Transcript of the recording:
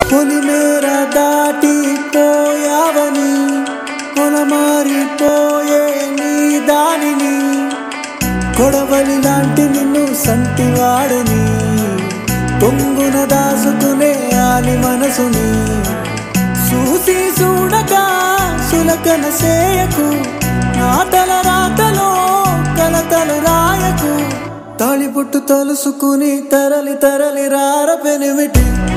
పొలిమేర దాటిపోయావని పొలమారిపోయే నీ దానిని కొడవలి లాంటి నిన్ను సంటివాడని పొంగున దాసుకునే ఆని మనసుని చూసి చూడక సులకన సేయకు నాటల రాతలో కలతలు రాయకు తాళిబొట్టు తలుసుకుని తరలి తరలి రార పెనిమిటి